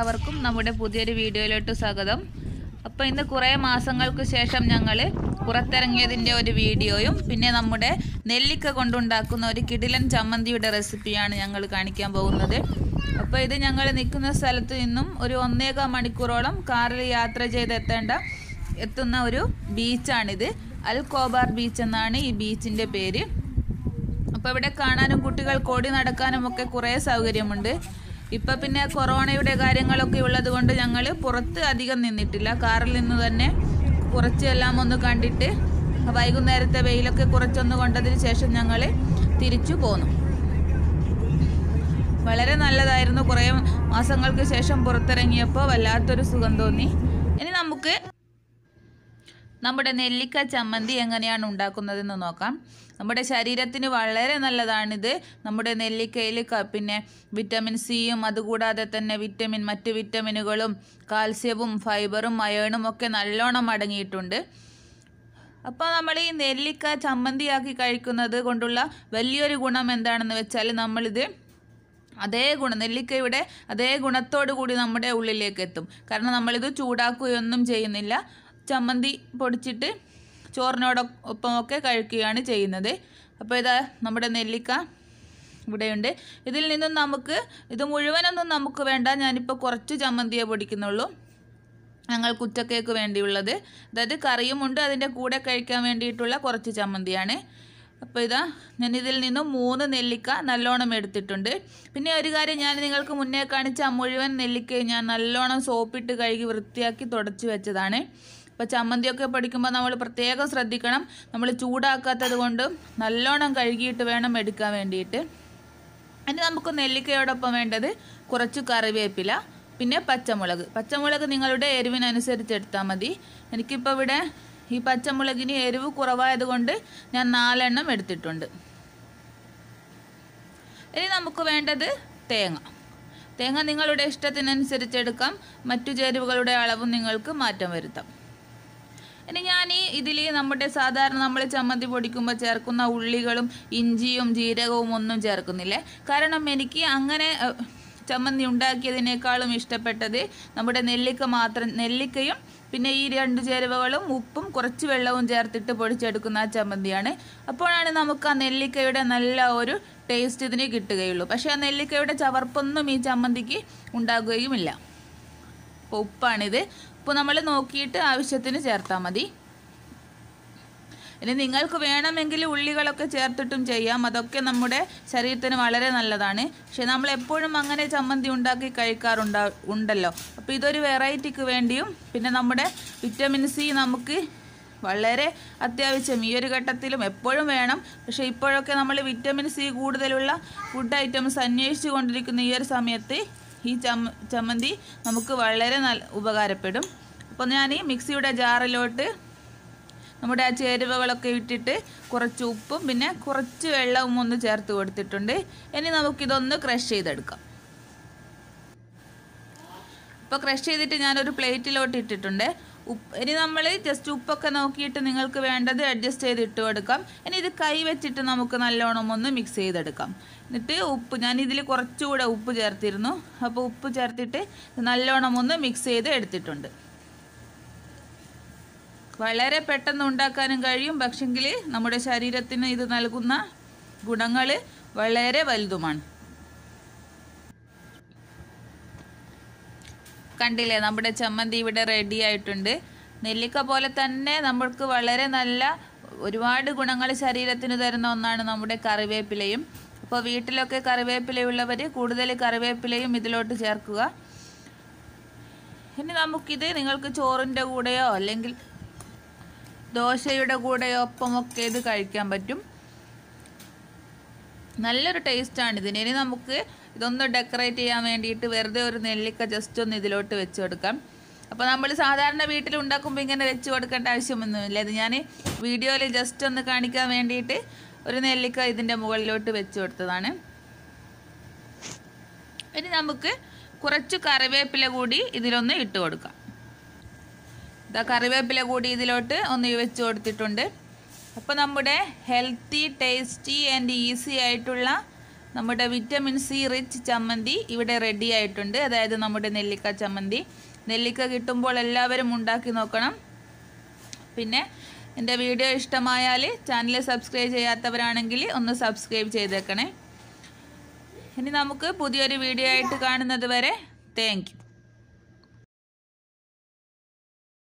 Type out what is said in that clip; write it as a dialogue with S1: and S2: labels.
S1: എല്ലാവർക്കും നമ്മുടെ പുതിയൊരു വീഡിയോയിലോട്ട് സ്വാഗതം അപ്പോൾ ഇന്ന് കുറേ മാസങ്ങൾക്ക് ശേഷം ഞങ്ങൾ പുറത്തിറങ്ങിയതിൻ്റെ ഒരു വീഡിയോയും പിന്നെ നമ്മുടെ നെല്ലിക്ക കൊണ്ടുണ്ടാക്കുന്ന ഒരു കിടിലൻ ചമ്മന്തിയുടെ റെസിപ്പിയാണ് ഞങ്ങൾ കാണിക്കാൻ പോകുന്നത് അപ്പോൾ ഇത് ഞങ്ങൾ നിൽക്കുന്ന സ്ഥലത്ത് നിന്നും ഒരു ഒന്നേകാൽ മണിക്കൂറോളം കാറിൽ യാത്ര ചെയ്തെത്തേണ്ട എത്തുന്ന ഒരു ബീച്ചാണിത് അൽ കോബാർ ബീച്ച് എന്നാണ് ഈ ബീച്ചിൻ്റെ പേര് അപ്പോൾ ഇവിടെ കാണാനും കുട്ടികൾക്ക് ഓടി നടക്കാനും ഒക്കെ കുറേ സൗകര്യമുണ്ട് ഇപ്പൊ പിന്നെ കൊറോണയുടെ കാര്യങ്ങളൊക്കെ ഉള്ളത് കൊണ്ട് ഞങ്ങൾ പുറത്ത് അധികം നിന്നിട്ടില്ല കാറിൽ നിന്ന് തന്നെ കുറച്ചെല്ലാം ഒന്ന് കണ്ടിട്ട് വൈകുന്നേരത്തെ വെയിലൊക്കെ കുറച്ചൊന്ന് കൊണ്ടതിന് ശേഷം ഞങ്ങൾ തിരിച്ചു പോന്നു വളരെ നല്ലതായിരുന്നു കുറേ മാസങ്ങൾക്ക് ശേഷം പുറത്തിറങ്ങിയപ്പോൾ വല്ലാത്തൊരു സുഖം തോന്നി ഇനി നമുക്ക് നമ്മുടെ നെല്ലിക്ക ചമ്മന്തി എങ്ങനെയാണ് ഉണ്ടാക്കുന്നതെന്ന് നോക്കാം നമ്മുടെ ശരീരത്തിന് വളരെ നല്ലതാണിത് നമ്മുടെ നെല്ലിക്കയിൽ ക- പിന്നെ വിറ്റമിൻ സിയും അതുകൂടാതെ തന്നെ വിറ്റമിൻ മറ്റ് വിറ്റമിനുകളും കാൽസ്യവും ഫൈബറും അയേണും ഒക്കെ നല്ലോണം അടങ്ങിയിട്ടുണ്ട് അപ്പോൾ നമ്മൾ ഈ നെല്ലിക്ക ചമ്മന്തിയാക്കി കഴിക്കുന്നത് കൊണ്ടുള്ള വലിയൊരു ഗുണം എന്താണെന്ന് വെച്ചാൽ നമ്മളിത് അതേ ഗുണം നെല്ലിക്കയുടെ അതേ ഗുണത്തോടു കൂടി നമ്മുടെ ഉള്ളിലേക്ക് എത്തും കാരണം നമ്മളിത് ചൂടാക്കുകയൊന്നും ചെയ്യുന്നില്ല ചമ്മന്തി പൊടിച്ചിട്ട് ചോറിനോടൊപ്പമൊക്കെ കഴിക്കുകയാണ് ചെയ്യുന്നത് അപ്പോൾ ഇതാ നമ്മുടെ നെല്ലിക്ക ഇവിടെയുണ്ട് ഇതിൽ നിന്നും നമുക്ക് ഇത് മുഴുവനൊന്നും നമുക്ക് വേണ്ട ഞാനിപ്പോൾ കുറച്ച് ചമ്മന്തിയെ പൊടിക്കുന്നുള്ളൂ ഞങ്ങൾ കുറ്റക്കേക്ക് വേണ്ടിയുള്ളത് അതായത് കറിയുമുണ്ട് അതിൻ്റെ കൂടെ കഴിക്കാൻ വേണ്ടിയിട്ടുള്ള കുറച്ച് ചമ്മന്തിയാണ് അപ്പോൾ ഇതാ ഞാൻ ഇതിൽ നിന്നും മൂന്ന് നെല്ലിക്ക നല്ലോണം എടുത്തിട്ടുണ്ട് പിന്നെ ഒരു കാര്യം ഞാൻ നിങ്ങൾക്ക് മുന്നേ കാണിച്ച ആ മുഴുവൻ നെല്ലിക്കയും ഞാൻ നല്ലോണം സോപ്പിട്ട് കഴുകി വൃത്തിയാക്കി തുടച്ച് വെച്ചതാണ് ഇപ്പോൾ ചമ്മന്തിയൊക്കെ പഠിക്കുമ്പോൾ നമ്മൾ പ്രത്യേകം ശ്രദ്ധിക്കണം നമ്മൾ ചൂടാക്കാത്തത് കൊണ്ടും നല്ലോണം കഴുകിയിട്ട് വേണം എടുക്കാൻ വേണ്ടിയിട്ട് ഇനി നമുക്ക് നെല്ലിക്കയോടൊപ്പം വേണ്ടത് കുറച്ച് കറിവേപ്പില പിന്നെ പച്ചമുളക് പച്ചമുളക് നിങ്ങളുടെ എരിവിനനുസരിച്ച് എടുത്താൽ മതി എനിക്കിപ്പോൾ ഇവിടെ ഈ പച്ചമുളകിന് എരിവ് കുറവായതുകൊണ്ട് ഞാൻ നാലെണ്ണം എടുത്തിട്ടുണ്ട് ഇനി നമുക്ക് വേണ്ടത് തേങ്ങ തേങ്ങ നിങ്ങളുടെ ഇഷ്ടത്തിനനുസരിച്ച് എടുക്കാം മറ്റു ചേരുവകളുടെ അളവും നിങ്ങൾക്ക് മാറ്റം വരുത്താം ഇനി ഞാൻ ഈ ഇതിൽ നമ്മുടെ സാധാരണ നമ്മൾ ചമ്മന്തി പൊടിക്കുമ്പോൾ ചേർക്കുന്ന ഉള്ളികളും ഇഞ്ചിയും ജീരകവും ഒന്നും ചേർക്കുന്നില്ലേ കാരണം എനിക്ക് അങ്ങനെ ഏഹ്, ചമ്മന്തി ഉണ്ടാക്കിയതിനേക്കാളും ഇഷ്ടപ്പെട്ടത് നമ്മുടെ നെല്ലിക്ക മാത്രം നെല്ലിക്കയും പിന്നെ ഈ രണ്ട് ചേരുവകളും ഉപ്പും കുറച്ച് വെള്ളവും ചേർത്തിട്ട് പൊടിച്ചെടുക്കുന്ന ആ ചമ്മന്തിയാണ് അപ്പോഴാണ് നമുക്ക് ആ നെല്ലിക്കയുടെ നല്ല ഒരു ടേസ്റ്റ് ഇതിന് കിട്ടുകയുള്ളൂ പക്ഷേ ആ നെല്ലിക്കയുടെ ചവർപ്പൊന്നും ഈ ചമ്മന്തിക്ക് ഉണ്ടാകുകയുമില്ല അപ്പോൾ ഉപ്പാണിത് ഉപ്പ് നമ്മൾ നോക്കിയിട്ട് ആവശ്യത്തിന് ചേർത്താൽ മതി ഇനി നിങ്ങൾക്ക് വേണമെങ്കിൽ ഉള്ളികളൊക്കെ ചേർത്തിട്ടും ചെയ്യാം അതൊക്കെ നമ്മുടെ ശരീരത്തിന് വളരെ നല്ലതാണ് പക്ഷെ നമ്മൾ എപ്പോഴും അങ്ങനെ ചമ്മന്തി ഉണ്ടാക്കി കഴിക്കാറുണ്ടാ ഉണ്ടല്ലോ അപ്പോൾ ഇതൊരു വെറൈറ്റിക്ക് വേണ്ടിയും പിന്നെ നമ്മുടെ വിറ്റമിൻ സി നമുക്ക് വളരെ അത്യാവശ്യം ഈ ഒരു ഘട്ടത്തിലും എപ്പോഴും വേണം പക്ഷേ ഇപ്പോഴൊക്കെ നമ്മൾ വിറ്റമിൻ സി കൂടുതലുള്ള ഫുഡ് ഐറ്റംസ് അന്വേഷിച്ചു കൊണ്ടിരിക്കുന്ന ഈ ഒരു സമയത്ത് ഈ ചമ്മ ചമ്മന്തി നമുക്ക് വളരെ നല്ല ഉപകാരപ്പെടും അപ്പോൾ ഞാൻ ഈ മിക്സിയുടെ ജാറിലോട്ട് നമ്മുടെ ആ ചേരുവകളൊക്കെ ഇട്ടിട്ട് കുറച്ച് ഉപ്പും പിന്നെ കുറച്ച് വെള്ളവും ഒന്ന് ചേർത്ത് കൊടുത്തിട്ടുണ്ട് ഇനി നമുക്കിതൊന്ന് ക്രഷ് ചെയ്തെടുക്കാം ഇപ്പോൾ ക്രഷ് ചെയ്തിട്ട് ഞാനൊരു പ്ലേറ്റിലോട്ട് ഇട്ടിട്ടുണ്ട് ഉപ്പ് ഇനി നമ്മൾ ജസ്റ്റ് ഉപ്പൊക്കെ നോക്കിയിട്ട് നിങ്ങൾക്ക് വേണ്ടത് അഡ്ജസ്റ്റ് ചെയ്ത് ഇട്ട് കൊടുക്കാം ഇനി ഇത് കൈ വെച്ചിട്ട് നമുക്ക് നല്ലോണം ഒന്ന് മിക്സ് ചെയ്തെടുക്കാം എന്നിട്ട് ഉപ്പ് ഞാൻ ഇതിൽ കുറച്ചുകൂടെ ഉപ്പ് ചേർത്തിരുന്നു അപ്പോൾ ഉപ്പ് ചേർത്തിട്ട് നല്ലോണം ഒന്ന് മിക്സ് ചെയ്ത് എടുത്തിട്ടുണ്ട് വളരെ പെട്ടെന്ന് ഉണ്ടാക്കാനും കഴിയും പക്ഷെങ്കിൽ നമ്മുടെ ശരീരത്തിന് ഇത് നൽകുന്ന ഗുണങ്ങൾ വളരെ വലുതുമാണ് കണ്ടില്ലേ നമ്മുടെ ചമ്മന്തി ഇവിടെ റെഡി ആയിട്ടുണ്ട് നെല്ലിക്ക പോലെ തന്നെ നമ്മൾക്ക് വളരെ നല്ല ഒരുപാട് ഗുണങ്ങൾ ശരീരത്തിന് തരുന്ന ഒന്നാണ് നമ്മുടെ കറിവേപ്പിലയും അപ്പോൾ വീട്ടിലൊക്കെ കറിവേപ്പിലയുള്ളവർ കൂടുതൽ കറിവേപ്പിലയും ഇതിലോട്ട് ചേർക്കുക ഇനി നമുക്കിത് നിങ്ങൾക്ക് ചോറിൻ്റെ കൂടെയോ അല്ലെങ്കിൽ ദോശയുടെ കൂടെയോ ഒപ്പമൊക്കെ ഇത് കഴിക്കാൻ പറ്റും നല്ലൊരു ടേസ്റ്റാണ് ഇതിന് ഇനി നമുക്ക് ഇതൊന്ന് ഡെക്കറേറ്റ് ചെയ്യാൻ വേണ്ടിയിട്ട് വെറുതെ ഒരു നെല്ലിക്ക ജസ്റ്റ് ഒന്ന് ഇതിലോട്ട് വെച്ച് കൊടുക്കാം അപ്പോൾ നമ്മൾ സാധാരണ വീട്ടിൽ ഉണ്ടാക്കുമ്പോൾ ഇങ്ങനെ വെച്ച് കൊടുക്കേണ്ട ആവശ്യമൊന്നുമില്ല ഇത് ഞാൻ വീഡിയോയിൽ ജസ്റ്റ് ഒന്ന് കാണിക്കാൻ വേണ്ടിയിട്ട് ഒരു നെല്ലിക്ക ഇതിൻ്റെ മുകളിലോട്ട് വെച്ച് കൊടുത്തതാണ് ഇനി നമുക്ക് കുറച്ച് കറിവേപ്പില കൂടി ഇതിലൊന്ന് ഇട്ട് കൊടുക്കാം ഇതാ കറിവേപ്പില കൂടി ഇതിലോട്ട് ഒന്ന് വെച്ച് കൊടുത്തിട്ടുണ്ട് അപ്പോൾ നമ്മുടെ ഹെൽത്തി ടേസ്റ്റി ആൻഡ് ഈസി ആയിട്ടുള്ള നമ്മുടെ വിറ്റമിൻ സി റിച്ച് ചമ്മന്തി ഇവിടെ റെഡി ആയിട്ടുണ്ട് അതായത് നമ്മുടെ നെല്ലിക്ക ചമ്മന്തി നെല്ലിക്ക കിട്ടുമ്പോൾ എല്ലാവരും ഉണ്ടാക്കി നോക്കണം പിന്നെ എൻ്റെ വീഡിയോ ഇഷ്ടമായാൽ ചാനൽ സബ്സ്ക്രൈബ് ചെയ്യാത്തവരാണെങ്കിൽ ഒന്ന് സബ്സ്ക്രൈബ് ചെയ്തേക്കണേ ഇനി നമുക്ക് പുതിയൊരു വീഡിയോ ആയിട്ട് കാണുന്നത് വരെ താങ്ക് യു